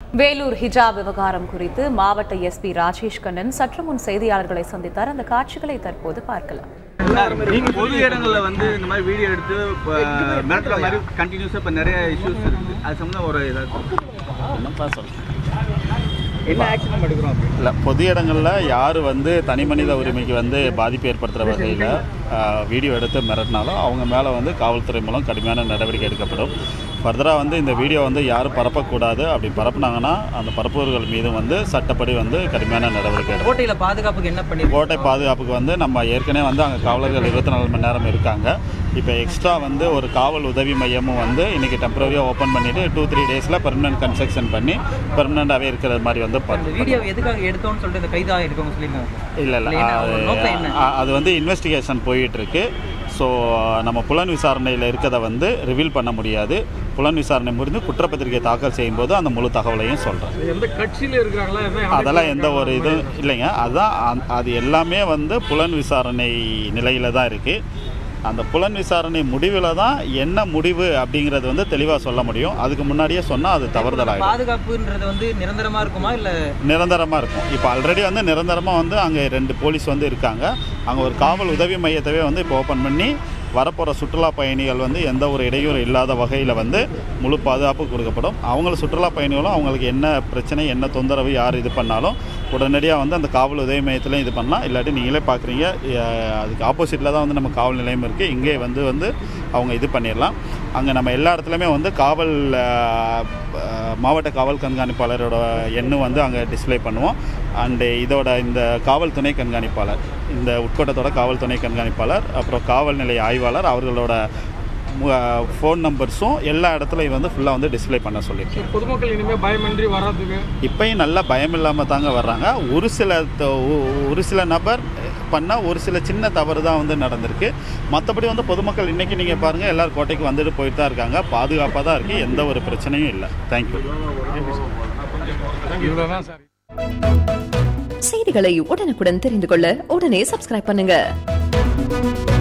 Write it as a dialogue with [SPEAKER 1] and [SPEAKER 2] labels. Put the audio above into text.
[SPEAKER 1] வேலூர் ஹிஜாப் விவகாரம் குறித்து மாவட்ட எஸ்பி ராஜேஷ் கண்ணன் சற்று முன் செய்தியாளர்களை சந்தித்தார் அந்த காட்சிகளை தற்போது பார்க்கலாம்
[SPEAKER 2] நீங்க பொது இடங்கள்ல வந்து இந்த மாதிரி வீடியோ எடுத்து இப்ப மிரட்டுற மாதிரி கண்டினியூஸா இப்ப நிறைய இஷ்யூஸ் இருக்கு அது சம்பந்தம் ஒரு ஏதாவது
[SPEAKER 3] என்னப்பா சொல்ல
[SPEAKER 2] என்ன ஆக்ஷன் நம்ம எடுக்கிறோம் அப்படி
[SPEAKER 3] இல்லை பொது இடங்களில் யார் வந்து தனி மனித உரிமைக்கு வந்து பாதிப்பு ஏற்படுத்துகிற வகையில் வீடியோ எடுத்து மிரட்டினாலும் அவங்க மேலே வந்து காவல்துறை மூலம் கடுமையான நடவடிக்கை எடுக்கப்படும் ஃபர்தராக வந்து இந்த வீடியோ வந்து யாரும் பரப்பக்கூடாது அப்படி பரப்புனாங்கன்னா அந்த பரப்புவர்கள் மீதும் வந்து சட்டப்படி வந்து கடுமையான நடவடிக்கை எடுக்கும்
[SPEAKER 4] கோட்டையில பாதுகாப்புக்கு என்ன பண்ணி
[SPEAKER 3] கோட்டை பாதுகாப்புக்கு வந்து நம்ம ஏற்கனவே வந்து அங்கே காவலர்கள் இருபத்தி நாலு மணி நேரம் இருக்காங்க இப்போ எக்ஸ்ட்ரா வந்து ஒரு காவல் உதவி மையமும் வந்து இன்றைக்கி டெம்பரரியாக ஓப்பன் பண்ணிவிட்டு டூ த்ரீ டேஸில் பெர்மனன்ட் கன்ஸ்ட்ரக்ஷன் பண்ணி பெர்மனண்ட்டாகவே இருக்கிற மாதிரி வந்து
[SPEAKER 4] அந்த
[SPEAKER 3] பண்ணி
[SPEAKER 4] வீடியோ எதுக்காக எடுத்தோம்னு சொல்லிட்டு இந்த கைதாக இருக்கவங்க சொல்லியிருக்காங்க
[SPEAKER 3] இல்லை இல்லை
[SPEAKER 4] இல்ல, என்ன, ஒரு நோக்கம் என்ன?
[SPEAKER 3] அது அது வந்து இன்வெஸ்டிகேஷன் போயிட்டு இருக்கு ஸோ நம்ம புலன் விசாரணையில் இருக்கிறத வந்து ரிவீல் பண்ண முடியாது புலன் விசாரணை முடிந்து குற்றப்பத்திரிகை தாக்கல் செய்யும்போது அந்த முழு தகவலையும் சொல்கிறேன்
[SPEAKER 5] எந்த கட்சியில இருக்கிறாங்களா எந்த
[SPEAKER 3] அதெல்லாம் எந்த ஒரு இதுவும் இல்லைங்க அதான் அந்த- அது எல்லாமே வந்து புலன் விசாரணை நிலையில் தான் இருக்குது அந்த புலன் விசாரணை முடிவில் தான் என்ன முடிவு அப்படிங்கிறது வந்து தெளிவாக சொல்ல முடியும் அதுக்கு முன்னாடியே சொன்னால் அது தவறுதலாகிடும்
[SPEAKER 4] பாதுகாப்புன்றது வந்து நிரந்தரமா இருக்குமா இல்ல
[SPEAKER 3] நிரந்தரமாக இருக்கும் இப்போ ஆல்ரெடி வந்து நிரந்தரமாக வந்து அங்கே ரெண்டு போலீஸ் வந்து இருக்காங்க அங்கே ஒரு காவல் உதவி மையத்தவே வந்து இப்போ ஓப்பன் பண்ணி வரப்போகிற சுற்றுலா பயணிகள் வந்து எந்த ஒரு இடையூறு இல்லாத வகையில் வந்து முழு பாதுகாப்பு கொடுக்கப்படும் அவங்கள சுற்றுலா பயணிகளும் அவங்களுக்கு என்ன பிரச்சனை என்ன தொந்தரவு யார் இது பண்ணாலும் உடனடியாக வந்து அந்த காவல் உதவி மையத்திலையும் இது பண்ணலாம் இல்லாட்டி நீங்களே பார்க்குறீங்க அதுக்கு ஆப்போசிட்டில் தான் வந்து நம்ம காவல் நிலையம் இருக்குது இங்கே வந்து வந்து அவங்க இது பண்ணிடலாம் அங்கே நம்ம எல்லா இடத்துலையுமே வந்து காவல் அஹ், அஹ், மாவட்ட காவல் கண்காணிப்பாளரோட எண்ணு வந்து அங்கே டிஸ்ப்ளே பண்ணுவோம் அண்டு இதோட இந்த காவல் துணை கண்காணிப்பாளர் இந்த உட்கோட்டத்தோட காவல் துணை கண்காணிப்பாளர் அப்புறம் காவல் நிலைய ஆய்வாளர் அவர்களோட ஃபோன் நம்பர்ஸும் எல்லா இடத்துலையும் வந்து ஃபுல்லாக வந்து டிஸ்ப்ளே பண்ண சொல்லியிருக்கேன்
[SPEAKER 5] பொதுமக்கள் இனிமே பயமின்றி வர்றதுக்கு
[SPEAKER 3] இப்பயும் நல்லா பயம் இல்லாமல் தாங்க வர்றாங்க ஒரு சில த- ஒ- ஒரு சில நபர் பண்ண ஒரு சில சின்ன தவறு தான் வந்து நடந்திருக்கு மற்றபடி வந்து பொதுமக்கள் இன்றைக்கி நீங்கள் பாருங்கள் எல்லாரும் கோட்டைக்கு வந்துட்டு போயிட்டு தான் இருக்காங்க பாதுகாப்பாக தான் இருக்குது எந்த ஒரு பிரச்சனையும் இல்லை தேங்க்யூ
[SPEAKER 5] இவ்வளவுதான் சார்
[SPEAKER 6] செய்திகளை உடனுக்குடன் தெரிந்து கொள்ள உடனே சப்ஸ்கிரைப் பண்ணுங்க